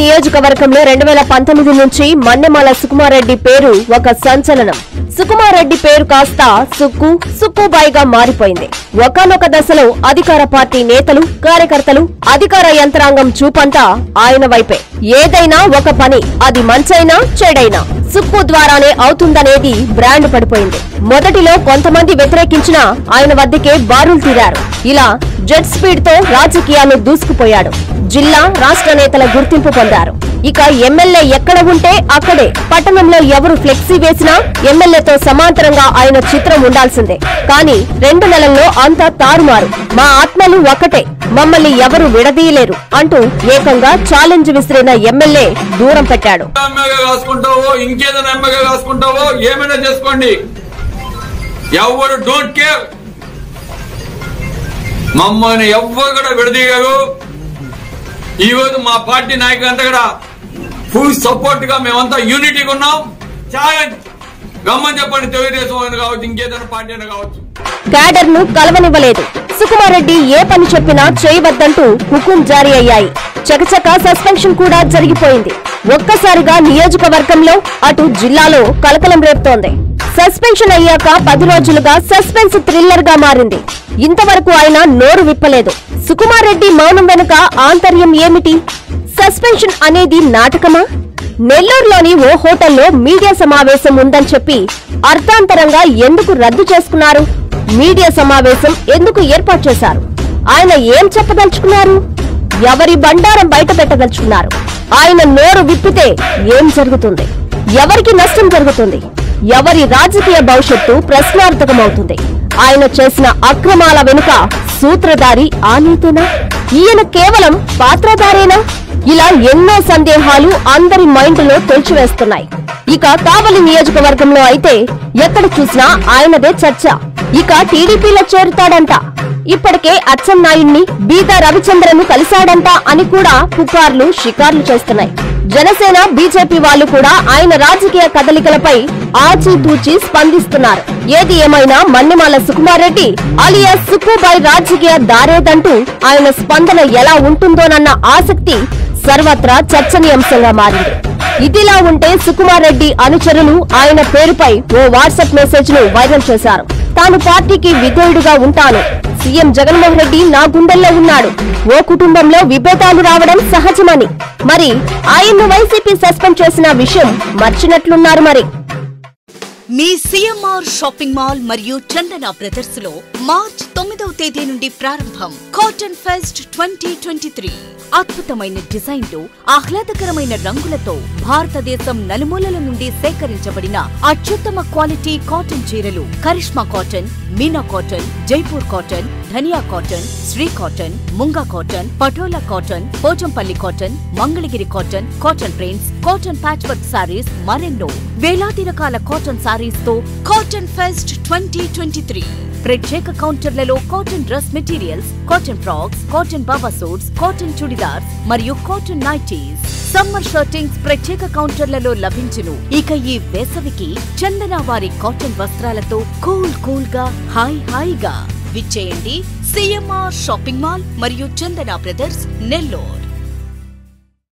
నియోజకవర్గంలో రెండు వేల పంతొమ్మిది నుంచి మన్నెమాల సుకుమారెడ్డి పేరు ఒక సంచలనం సుకుమారెడ్డి పేరు కాస్త సుక్కు సుక్కుబాయిగా మారిపోయింది ఒకనొక దశలో అధికార పార్టీ నేతలు కార్యకర్తలు అధికార యంత్రాంగం చూపంతా ఆయన వైపే ఏదైనా ఒక పని అది మంచైనా చెడైనా సుక్కు ద్వారానే అవుతుందనేది బ్రాండ్ పడిపోయింది మొదటిలో కొంతమంది వ్యతిరేకించినా ఆయన వద్దకే బారులు తీరారు ఇలా జెట్ స్పీడ్ తో రాజకీయాలు దూసుకుపోయాడు జిల్లా రాష్ట్ర నేతల గుర్తింపు పొందారు ఇక ఎమ్మెల్యే ఎక్కడ ఉంటే అక్కడే పట్టణంలో ఎవరు ఫ్లెక్సీ వేసినా ఎమ్మెల్యేతో సమాంతరంగా ఆయన చిత్రం ఉండాల్సిందే కానీ రెండు నెలల్లో అంతా తారుమారు మా ఆత్మలు ఒక్కటే మమ్మల్ని ఎవరు విడదీయలేరు అంటూ ఏకంగా ఛాలెంజ్ విసిరిన ఎమ్మెల్యే దూరం పెట్టాడు ఎమ్మెగా కాసుకుంటావో ఇంకేదైనా ఎమ్మెగా కాసుకుంటావో ఏమైనా చేసుకోండి ఎవరు డోంట్ కేర్ మమ్మల్ని ఎవ్వరు కూడా విడదీయరు ఈ రోజు మా పార్టీ నాయకులంతా కూడా ఫుల్ సపోర్ట్ గా మేమంతా యూనిటీగా ఉన్నాం ఛాలెంజ్ గమ్మని చెప్పండి తెలుగుదేశం అయినా కావచ్చు ఇంకేదైనా పార్టీ అయినా కావచ్చు క్యాడర్ ను కలవనివ్వలేదు సుకుమారెడ్డి ఏ పని చెప్పినా చేయవద్దంటూ హుకుం జారీ అయ్యాయి చకచక సస్పెన్షన్ కూడా జరిగిపోయింది ఒక్కసారిగా నియోజకవర్గంలో అటు జిల్లాలో కలకలం రేపుతోంది సస్పెన్షన్ అయ్యాక పది రోజులుగా సస్పెన్స్ థ్రిల్లర్ గా మారింది ఇంతవరకు ఆయన నోరు విప్పలేదు సుకుమార్ రెడ్డి మౌనం వెనుక ఆంతర్యం ఏమిటి సస్పెన్షన్ అనేది నాటకమా నెల్లూరులోని ఓ హోటల్లో మీడియా సమావేశం ఉందని చెప్పి అర్థాంతరంగా ఎందుకు రద్దు చేసుకున్నారు మీడియా సమావేశం ఎందుకు ఏర్పాటు చేశారు ఆయన ఏం చెప్పదలుచుకున్నారు ఎవరి బండారం బయట పెట్టదలుచుకున్నారు ఆయన నోరు విప్పితే ఏం జరుగుతుంది ఎవరికి నష్టం జరుగుతుంది ఎవరి రాజకీయ భవిష్యత్తు ప్రశ్నార్థకమవుతుంది ఆయన చేసిన అక్రమాల వెనుక సూత్రధారి ఆ నీతేనా ఈయన కేవలం పాత్రధారేనా ఇలా ఎన్నో సందేహాలు అందరి మైండ్లో తొలిచివేస్తున్నాయి ఇక కావలి నియోజకవర్గంలో అయితే ఎక్కడ చూసినా ఆయనదే చర్చ ఇక టీడీపీలో చేరుతాడంట ఇప్పటికే అచ్చెన్నాయుణ్ణి బీదా రవిచంద్రను కలిశాడంట అని కూడా పుకార్లు షికార్లు చేస్తున్నాయి జనసేన బీజేపీ వాళ్ళు కూడా ఆయన రాజకీయ కదలికలపై ఆచితూచి స్పందిస్తున్నారు ఏది ఏమైనా మన్నెమాల సుకుమారెడ్డి అలియాస్ సుక్కుబాయ్ రాజకీయ దారేదంటూ ఆయన స్పందన ఎలా ఉంటుందోనన్న ఆసక్తి సర్వత్రా చర్చనీయాంశంగా మారింది ఇదిలా ఉంటే సుకుమార్ రెడ్డి అనుచరులు ఆయన పేరుపై ఓ వాట్సాప్ మెసేజ్ ను వైరల్ చేశారు తాను పార్టీకి విధేయుడుగా ఉంటాను సీఎం జగన్మోహన్ రెడ్డి నా గుండెల్లో ఉన్నాడు ఓ కుటుంబంలో విభేదాలు రావడం సహజమని మరి ఆయన్ను వైసీపీ సస్పెండ్ చేసిన విషయం మర్చినట్లున్నారు మరి మీ సిఎంఆర్ షాపింగ్ మాల్ మరియు చందన బ్రదర్స్ లో మార్చ్ తొమ్మిదవ తేదీ నుండి ప్రారంభం cotton fest twenty twenty three అద్భుతమైన డిజైన్లు ఆహ్లాదకరమైన రంగులతో భారతదేశం నలుమూలల నుండి సేకరించబడిన అత్యుత్తమ క్వాలిటీ కాటన్ చీరలు Karishma cotton Meena cotton Jaipur cotton Dhaniya cotton Shri cotton Munga cotton Patola cotton Pochampally cotton Mangalagiri cotton cotton prints cotton patch work sarees మరెన్నో వేలాది రకాల కాటన్ సారీస్ తో cotton fest twenty twenty three ప్రత్యేక కౌంటర్లలో cotton dress materials cotton frocks cotton baba suits cotton chudidars మరియు cotton nighties summer shirtings ప్రత్యేక కౌంటర్లలో లభించును ఇక ఈ వేసవికి చందన వారి కాటన్ వస్త్రాలతో కూల్ కూల్ గా హాయ్ హాయిగా విచ్చేయండి సిఎంఆర్ షాపింగ్ మాల్ మరియు చందన బ్రదర్స్ నెల్లూరు